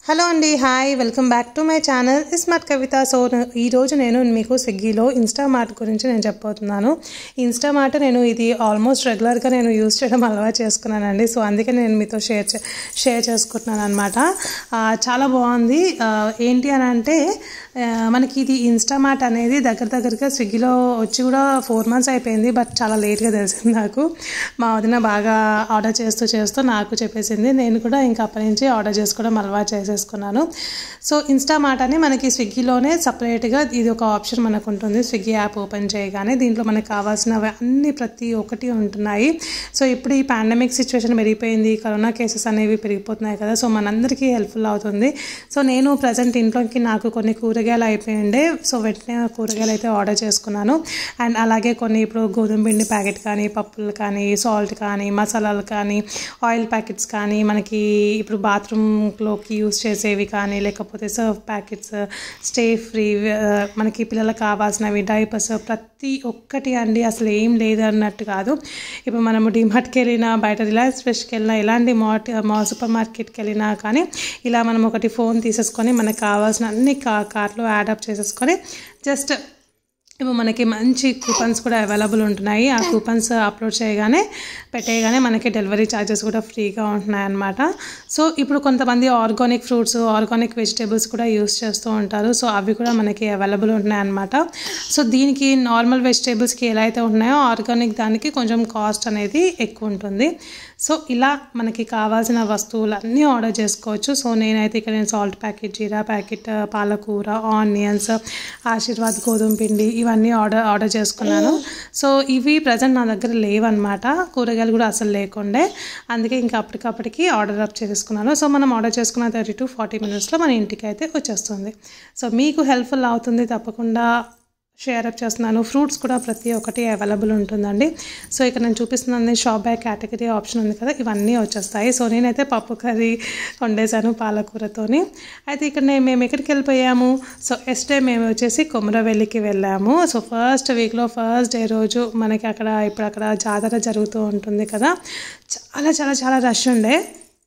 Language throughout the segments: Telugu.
హలో అండి hi welcome back to my channel smart Kavitha so ఈరోజు నేను మీకు స్విగ్గీలో ఇన్స్టామార్ట్ గురించి నేను చెప్పబోతున్నాను ఇన్స్టామార్ట్ నేను ఇది ఆల్మోస్ట్ రెగ్యులర్గా నేను యూస్ చేయడం అలవాటు చేసుకున్నానండి సో అందుకే నేను మీతో షేర్ చే- షేర్ చేసుకుంటున్నాను అనమాట చాలా బాగుంది ఆ, ఏంటి అని అంటే ఆ, మనకి ఇది ఇన్స్టామార్ట్ అనేది దగ్గర దగ్గరగా స్విగ్గీలో వచ్చి కూడా ఫోర్ మంత్స్ అయిపోయింది బట్ చాలా లేట్గా తెలిసింది నాకు మా వదిన బాగా ఆర్డర్ చేస్తూ చేస్తూ నాకు చెప్పేసింది నేను కూడా ఇంకా అప్పటి నుంచి ఆర్డర్ చేసుకోవడం అలవాటు చేసేసుకున్నాను సో ఇన్స్టామార్ట్ అని మనకి స్విగ్గీలోనే సపరేట్గా ఇది ఒక ఆప్షన్ మనకు ఉంటుంది స్విగ్గీ యాప్ ఓపెన్ చేయగానే దీంట్లో మనకు కావాల్సినవి అన్ని ప్రతి ఒక్కటి ఉంటున్నాయి సో ఇప్పుడు ఈ పాండమిక్ సిచ్యువేషన్ పెరిగిపోయింది కరోనా కేసెస్ అనేవి పెరిగిపోతున్నాయి కదా సో మనందరికీ హెల్ప్ఫుల్ అవుతుంది సో నేను ప్రజెంట్ ఇంట్లోకి నాకు కొన్ని కూరగాయలు అయిపోయిండే సో వెంటనే ఆ కూరగాయలు అయితే ఆర్డర్ చేసుకున్నాను అండ్ అలాగే కొన్ని ఇప్పుడు గోధుమ పిండి ప్యాకెట్ కానీ పప్పులు కానీ సాల్ట్ కానీ మసాలాలు కానీ ఆయిల్ ప్యాకెట్స్ కానీ మనకి ఇప్పుడు బాత్రూంలోకి యూస్ చేసేవి కానీ లేకపోతే సర్ఫ్ ప్యాకెట్స్ స్టే ఫ్రీ మనకి పిల్లలకు కావాల్సినవి డైపర్స్ ప్రతి ఒక్కటి అండి అసలు ఏం లేదు అన్నట్టు కాదు ఇప్పుడు మనము డిమార్ట్కి వెళ్ళినా బయట రిలయన్స్ ఫ్రెష్కి వెళ్ళినా ఎలాంటి మార్ట్ మా సూపర్ మార్కెట్కి వెళ్ళినా కానీ ఇలా మనం ఒకటి ఫోన్ తీసేసుకొని మనకు కావాల్సిన అన్ని కా కార్ట్లో యాడప్ చేసేసుకొని జస్ట్ ఇప్పుడు మనకి మంచి కూపన్స్ కూడా అవైలబుల్ ఉంటున్నాయి ఆ కూపన్స్ అప్లోడ్ చేయగానే పెట్టేయగానే మనకి డెలివరీ ఛార్జెస్ కూడా ఫ్రీగా ఉంటున్నాయి అన్నమాట సో ఇప్పుడు కొంతమంది ఆర్గానిక్ ఫ్రూట్స్ ఆర్గానిక్ వెజిటేబుల్స్ కూడా యూస్ చేస్తూ ఉంటారు సో అవి కూడా మనకి అవైలబుల్ ఉంటున్నాయి అన్నమాట సో దీనికి నార్మల్ వెజిటేబుల్స్కి ఎలా అయితే ఉన్నాయో ఆర్గానిక్ దానికి కొంచెం కాస్ట్ అనేది ఎక్కువ ఉంటుంది సో ఇలా మనకి కావాల్సిన వస్తువులు అన్నీ ఆర్డర్ చేసుకోవచ్చు సో నేనైతే ఇక్కడ నేను సాల్ట్ ప్యాకెట్ జీరా ప్యాకెట్ పాలకూర ఆనియన్స్ ఆశీర్వాద్ గోధుమ పిండి ఇవన్నీ ఆర్డర్ ఆర్డర్ చేసుకున్నాను సో ఇవి ప్రజెంట్ నా దగ్గర లేవన్నమాట కూరగాయలు కూడా అసలు లేకుండే అందుకే ఇంకా అప్పటికప్పటికి ఆర్డర్ అప్ చేసుకున్నాను సో మనం ఆర్డర్ చేసుకున్న థర్టీ టు ఫార్టీ మినిట్స్లో మన ఇంటికి అయితే వచ్చేస్తుంది సో మీకు హెల్ప్ఫుల్ అవుతుంది తప్పకుండా షేర్ అప్ చేస్తున్నాను ఫ్రూట్స్ కూడా ప్రతి ఒక్కటి అవైలబుల్ ఉంటుందండి సో ఇక్కడ నేను చూపిస్తున్నాను షాప్ బ్యాగ్ కేటగిరీ ఆప్షన్ ఉంది కదా ఇవన్నీ వచ్చేస్తాయి సో నేనైతే పప్పు కర్రీ వండేసాను పాలకూరతోని అయితే ఇక్కడ నేను మేము ఎక్కడికి వెళ్ళిపోయాము సో ఎస్డే మేము వచ్చేసి కొమరవెల్లికి వెళ్ళాము సో ఫస్ట్ వీక్లో ఫస్ట్ డే రోజు మనకి అక్కడ ఇప్పుడు అక్కడ జాతర జరుగుతూ ఉంటుంది కదా చాలా చాలా చాలా రష్ ఉండే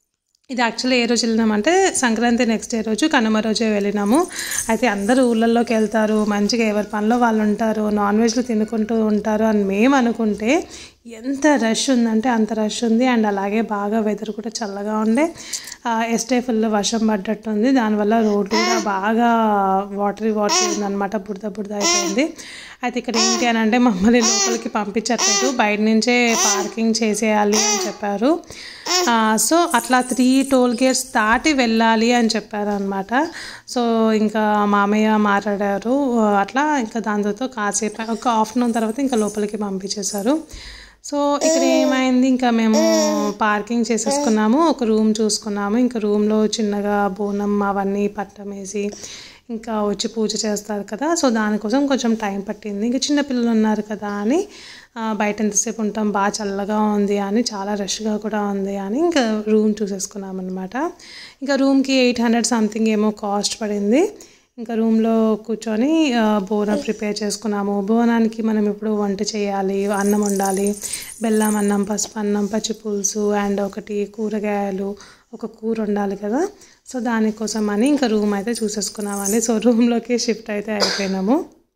ఇది యాక్చువల్లీ ఏ రోజు వెళ్ళినామంటే సంక్రాంతి నెక్స్ట్ డే రోజు కనుమ రోజే వెళ్ళినాము అయితే అందరూ ఊళ్ళల్లోకి వెళ్తారు మంచిగా ఎవరి పనిలో వాళ్ళు ఉంటారు నాన్ వెజ్లు తినుకుంటూ ఉంటారు అని మేము అనుకుంటే ఎంత రష్ ఉందంటే అంత రష్ ఉంది అండ్ అలాగే బాగా వెదర్ కూడా చల్లగా ఉండే ఎస్టే ఫుల్ వర్షం పడ్డట్టు ఉంది దానివల్ల రోడ్డు కూడా బాగా వాటరీ వాటరీ ఉందన్నమాట బుడద బుడద అయిపోయింది అయితే ఇక్కడ ఏంటి అని అంటే మమ్మల్ని లోపలికి పంపించట్లేదు బయట నుంచే పార్కింగ్ చేసేయాలి అని చెప్పారు ఆ, సో అట్లా త్రీ టోల్ గేట్స్ దాటి వెళ్ళాలి అని చెప్పారు అనమాట సో ఇంకా మామయ్య మాట్లాడారు అట్లా ఇంకా దాంతో కాసేపు ఒక ఆఫ్టర్నూన్ తర్వాత ఇంకా లోపలికి పంపించేశారు సో ఇక్కడ ఏమైంది ఇంకా మేము పార్కింగ్ చేసేసుకున్నాము ఒక రూమ్ చూసుకున్నాము ఇంకా రూమ్లో చిన్నగా బోనం అవన్నీ పట్టం వేసి ఇంకా వచ్చి పూజ చేస్తారు కదా సో దానికోసం కొంచెం టైం పట్టింది ఇంకా చిన్న పిల్లలు ఉన్నారు కదా అని ఆ, బయట ఎంతసేపు ఉంటాం బాగా చల్లగా ఉంది అని చాలా రష్గా కూడా ఉంది అని ఇంకా రూమ్ చూసేసుకున్నాం అనమాట ఇంకా రూమ్కి ఎయిట్ హండ్రెడ్ సంథింగ్ ఏమో కాస్ట్ పడింది ఇంకా రూమ్లో కూర్చొని ఆ, బోనం ప్రిపేర్ చేసుకున్నాము బోనానికి మనం ఇప్పుడు వంట చేయాలి అన్నం వండాలి బెల్లం అన్నం పసుపు అన్నం పచ్చి పులుసు అండ్ ఒకటి కూరగాయలు ఒక కూర వండాలి కదా సో దానికోసం అని ఇంకా రూమ్ అయితే చూసేసుకున్నామండి సో రూమ్లోకి షిఫ్ట్ అయితే అయిపోయినాము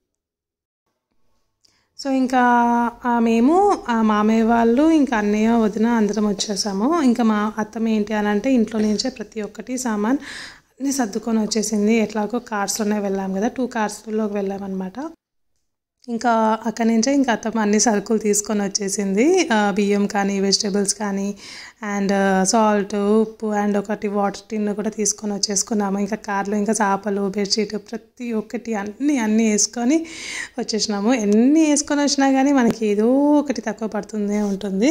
సో ఇంకా ఆ మేము ఆ మామయ్య వాళ్ళు ఇంకా అన్నయ్య వదిన అందరం వచ్చేసాము ఇంకా మా అత్తమ్మ ఏంటి అని అంటే ఇంట్లో నుంచే ప్రతి ఒక్కటి సామాన్ అన్నీ సర్దుకొని వచ్చేసింది ఎట్లాగో కార్స్లోనే వెళ్ళాం కదా టూ కార్స్లోకి వెళ్ళామన్నమాట ఇంకా అక్కడి నుంచే ఇంకా అత్తమ్మ అన్ని సరుకులు తీసుకొని వచ్చేసింది ఆ, బియ్యం కానీ వెజిటేబుల్స్ కానీ అండ్ సాల్ట్ ఉప్పు అండ్ ఒకటి వాటర్ టిన్ కూడా తీసుకొని వచ్చేసుకున్నాము ఇంకా కార్లో ఇంకా చేపలు బెడ్షీట్ ప్రతి ఒక్కటి అన్నీ అన్నీ వేసుకొని వచ్చేసినాము ఎన్ని వేసుకొని వచ్చినా కానీ మనకి ఏదో ఒకటి తక్కువ పడుతుందే ఉంటుంది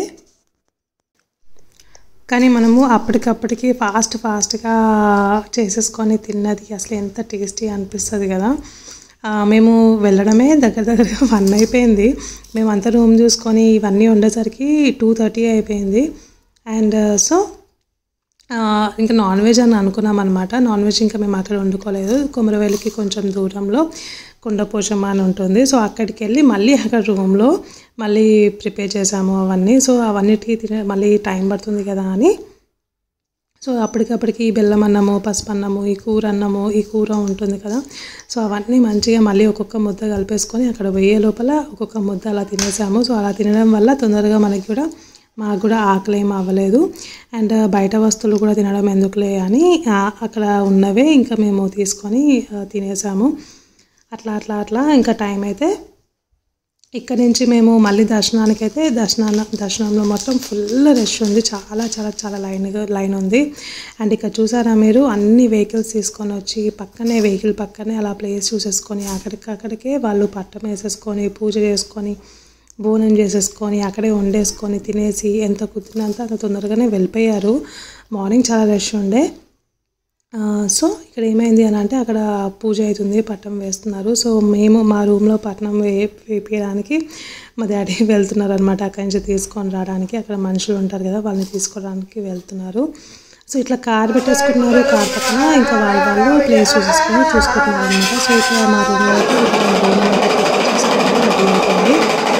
కానీ మనము అప్పటికప్పటికి ఫాస్ట్ ఫాస్ట్గా చేసేసుకొని తిన్నది అసలు ఎంత టేస్టీ అనిపిస్తుంది కదా ఆ, మేము వెళ్ళడమే దగ్గర దగ్గర వన్ అయిపోయింది మేము అంతా రూమ్ చూసుకొని ఇవన్నీ ఉండేసరికి టూ థర్టీ అయిపోయింది అండ్ సో ఆ, ఇంకా నాన్ వెజ్ అని అనుకున్నాం అనమాట నాన్ వెజ్ ఇంకా మేము అక్కడ వండుకోలేదు కుమరవేలికి కొంచెం దూరంలో కుండపోషమ్మ అని ఉంటుంది సో అక్కడికి వెళ్ళి మళ్ళీ అక్కడ రూమ్లో మళ్ళీ ప్రిపేర్ చేసాము అవన్నీ సో అవన్నిటికీ తినే మళ్ళీ టైం పడుతుంది కదా అని సో అప్పటికప్పటికి ఈ బెల్లం అన్నము పసుపు అన్నము ఈ కూర అన్నము ఈ కూర ఉంటుంది కదా సో అవన్నీ మంచిగా మళ్ళీ ఒక్కొక్క ముద్ద కలిపేసుకొని అక్కడ వెయ్యే లోపల ఒక్కొక్క ముద్ద అలా తినేసాము సో అలా తినడం వల్ల తొందరగా మనకి కూడా మాకు కూడా ఆకలి ఏం అవ్వలేదు అండ్ బయట వస్తువులు కూడా తినడం ఎందుకులే అని ఆ, అక్కడ ఉన్నవే ఇంకా మేము తీసుకొని ఆ, తినేసాము అట్లా అట్లా అట్లా ఇంకా టైం అయితే ఇక్కడ నుంచి మేము మళ్ళీ దర్శనానికి అయితే దర్శనాల దర్శనంలో మొత్తం ఫుల్ రష్ ఉంది చాలా చాలా చాలా లైన్ లైన్ ఉంది అండ్ ఇక్కడ చూసారా మీరు అన్ని వెహికల్స్ తీసుకొని వచ్చి పక్కనే వెహికల్ పక్కనే అలా ప్లేస్ చూసేసుకొని అక్కడికి అక్కడికే వాళ్ళు పట్టం వేసేసుకొని పూజ చేసుకొని భోజనం చేసేసుకొని అక్కడే వండేసుకొని తినేసి ఎంత కుదిరినంత అంత తొందరగానే వెళ్ళిపోయారు మార్నింగ్ చాలా రష్ ఉండే ఆ, సో ఇక్కడ ఏమైంది అని అంటే అక్కడ పూజ అవుతుంది పట్టం వేస్తున్నారు సో మేము మా రూమ్లో పట్నం వే వేపించడానికి మా డాడీ వెళ్తున్నారు అనమాట అక్కడి నుంచి తీసుకొని రావడానికి అక్కడ మనుషులు ఉంటారు కదా వాళ్ళని తీసుకోవడానికి వెళ్తున్నారు సో ఇట్లా కార్ పెట్టేసుకున్నారు కార్ పక్కన ఇంకా వాళ్ళ వాళ్ళు ప్లేస్ చూసేసుకొని చూసుకుంటున్నారు అనమాట సో ఇక్కడ మా రూమ్లో అయితే ఇక్కడ భోజనం అయితే prepare చేసుకొని రెడీ అవుతుంది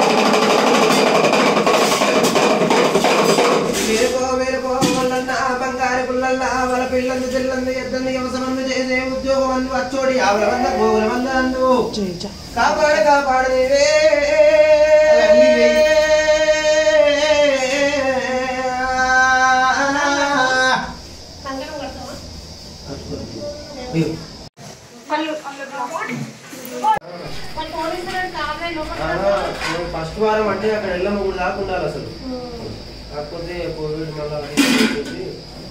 వేరుకో వేరుకో మల్లన్న బంగారు పుల్లల్ల వాళ్ళ పిల్లందు చెల్లందు ఎద్దందు వ్యవసమందు చేసే ఉద్యోగం అందు అచ్చోడి ఆవుల వంద గోవుల వంద అందు జై జై కాపాడు కాపాడు నీవే ఫస్ట్ వారం అంటే అక్కడ వెళ్ళమ్మ కూడా దాకా ఉండాలి అసలు కాకపోతే కోవిడ్ మళ్ళీ అది ఇది చెప్పేసి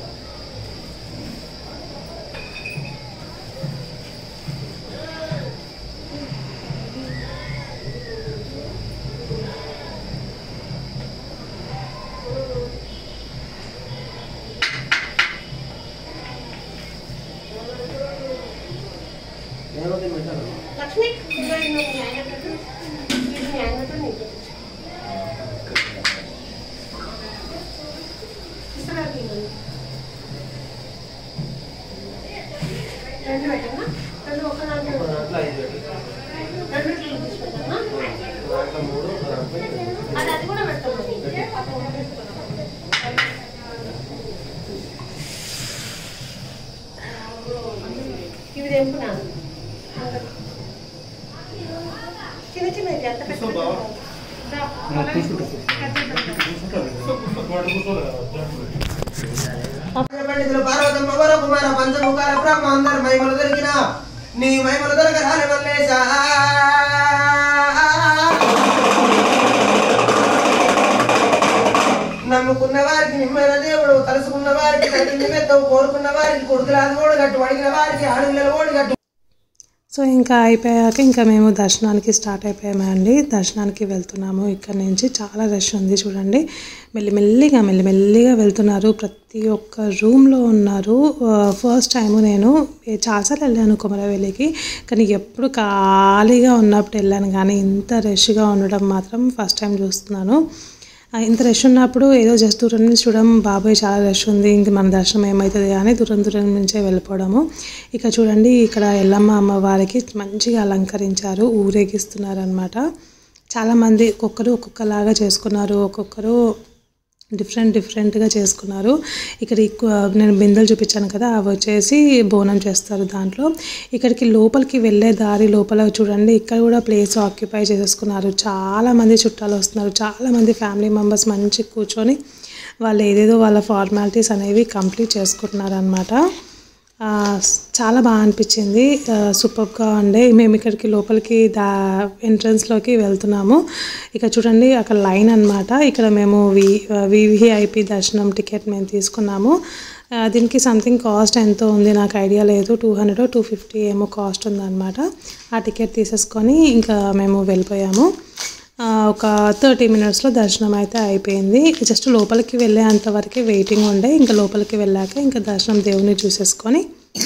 ఏమవుతుంది పెట్టాలి లక్ష్మి న్యాయం పెట్టు న్యాయం పెట్టు నీకు ఇస్తారా నీకు? రెండు పెట్టమ్మా రెండు ఒక దాంట్లో ఒక దాంట్లో ఐదు పెట్టి రెండు ఇడ్లీలు తీసి పెట్టమ్మా ఒక దాంట్లో మూడు ఒక దాంట్లో ఐదు. అది అది కూడా పెడతాం ఇవి తెంపునాను చిన్న చిన్న ఎంత తీసుకో బావ. పండితులు పార్వతమ్మ వర కుమార పంచముఖాల బ్రహ్మ అందరు మహిమలు దొరికిన నీ మహిమలు దొరకరాలి మల్లేశా నమ్ముకున్న వారికి నిమ్మైన దేవుడు కలుసుకున్న వారికి తల్లి నిమిత్తం కోరుకున్న వారికి కొడుకులాది ఓడిగట్టు అడిగిన వారికి ఆడపిల్లల ఓడిగట్టు సో ఇంకా అయిపోయాక ఇంకా మేము దర్శనానికి స్టార్ట్ అయిపోయామండి దర్శనానికి వెళ్తున్నాము ఇక్కడ నుంచి చాలా రష్ ఉంది చూడండి మెల్లిమెల్లిగా మెల్లిమెల్లిగా వెళ్తున్నారు ప్రతి ఒక్క రూమ్లో ఉన్నారు ఫస్ట్ టైము నేను చాలాసార్లు వెళ్ళాను కుమరవెల్లికి కానీ ఎప్పుడు ఖాళీగా ఉన్నప్పుడు వెళ్ళాను కానీ ఇంత రష్గా ఉండడం మాత్రం ఫస్ట్ టైం చూస్తున్నాను ఆ, ఇంత రష్ ఉన్నప్పుడు ఏదో జస్ట్ దూరం నుంచి చూడడం బాబాయ్ చాలా రష్ ఉంది ఇంక మన దర్శనం ఏమవుతుంది అని దూరం దూరం నుంచే వెళ్ళిపోవడము ఇక చూడండి ఇక్కడ ఎల్లమ్మ అమ్మవారికి మంచిగా అలంకరించారు ఊరేగిస్తున్నారు అనమాట చాలామంది ఒక్కొక్కరు ఒక్కొక్కలాగా చేసుకున్నారు ఒక్కొక్కరు డిఫరెంట్ డిఫరెంట్గా చేసుకున్నారు ఇక్కడ ఎక్కువ నేను బిందెలు చూపించాను కదా అవి వచ్చేసి బోనం చేస్తారు దాంట్లో ఇక్కడికి లోపలికి వెళ్ళే దారి లోపల చూడండి ఇక్కడ కూడా ప్లేస్ ఆక్యుపై చేసేసుకున్నారు చాలా మంది చుట్టాలు వస్తున్నారు చాలా మంది ఫ్యామిలీ మెంబర్స్ మంచి కూర్చొని వాళ్ళు ఏదేదో వాళ్ళ ఫార్మాలిటీస్ అనేవి కంప్లీట్ చేసుకుంటున్నారు అనమాట చాలా బాగా అనిపించింది సూపర్గా ఉండే మేము ఇక్కడికి లోపలికి దా ఎంట్రన్స్లోకి వెళ్తున్నాము ఇక చూడండి అక్కడ లైన్ అన్నమాట ఇక్కడ మేము వి వివిఐపి దర్శనం టికెట్ మేము తీసుకున్నాము ఆ, దీనికి సంథింగ్ కాస్ట్ ఎంతో ఉంది నాకు ఐడియా లేదు టూ హండ్రెడ్ టూ ఫిఫ్టీ ఏమో కాస్ట్ ఉందన్నమాట ఆ టికెట్ తీసేసుకొని ఇంకా మేము వెళ్ళిపోయాము ఆ, ఒక థర్టీ మినిట్స్లో దర్శనం అయితే అయిపోయింది జస్ట్ లోపలికి వెళ్ళేంత వరకే వెయిటింగ్ ఉండే ఇంకా లోపలికి వెళ్ళాక ఇంకా దర్శనం దేవుని చూసేసుకొని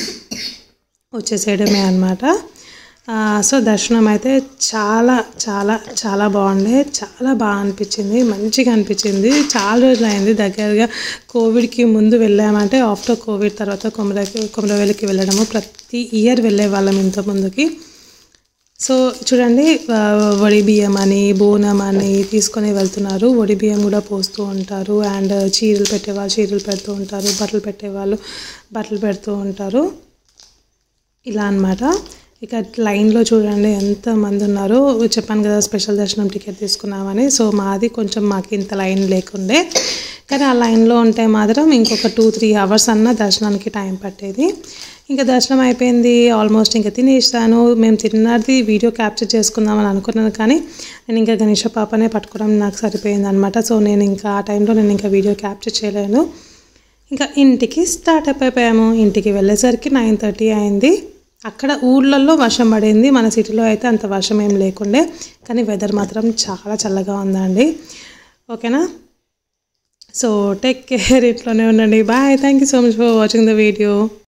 వచ్చేసేయడమే అనమాట సో దర్శనం అయితే చాలా చాలా చాలా బాగుండే చాలా బాగా అనిపించింది మంచిగా అనిపించింది చాలా రోజులు అయింది దగ్గరగా కోవిడ్కి ముందు వెళ్ళామంటే ఆఫ్టర్ కోవిడ్ తర్వాత కొమరకి కొమరవెల్లికి వెళ్ళడము ప్రతి ఇయర్ వెళ్ళే వాళ్ళం ఇంత ముందుకి సో చూడండి ఆ, వడి బియ్యం అని బోనం అని తీసుకొని వెళ్తున్నారు వడి బియ్యం కూడా పోస్తూ ఉంటారు అండ్ చీరలు పెట్టేవాళ్ళు చీరలు పెడుతూ ఉంటారు బట్టలు పెట్టేవాళ్ళు బట్టలు పెడుతూ ఉంటారు ఇలా అన్నమాట ఇక లైన్లో చూడండి ఎంత మంది ఉన్నారు చెప్పాను కదా స్పెషల్ దర్శనం టికెట్ తీసుకున్నామని సో మాది కొంచెం మాకు ఇంత లైన్ లేకుండే కానీ ఆ లైన్లో ఉంటే మాత్రం ఇంకొక టూ త్రీ అవర్స్ అన్న దర్శనానికి టైం పట్టేది ఇంకా దర్శనం అయిపోయింది ఆల్మోస్ట్ ఇంకా తినేసాను మేము తిన్నది వీడియో క్యాప్చర్ చేసుకుందామని అనుకున్నాను కానీ నేను ఇంకా గణేష పాపనే పట్టుకోవడం నాకు సరిపోయింది అనమాట సో నేను ఇంకా ఆ టైంలో నేను ఇంకా వీడియో క్యాప్చర్ చేయలేను ఇంకా ఇంటికి స్టార్ట్ అయిపోయాము ఇంటికి వెళ్ళేసరికి నైన్ థర్టీ అయింది అక్కడ ఊళ్ళల్లో వర్షం పడింది మన సిటీలో అయితే అంత వర్షం ఏం లేకుండే కానీ వెదర్ మాత్రం చాలా చల్లగా ఉందండి ఓకేనా సో టేక్ కేర్ ఇంట్లోనే ఉండండి bye thank you so much for watching the video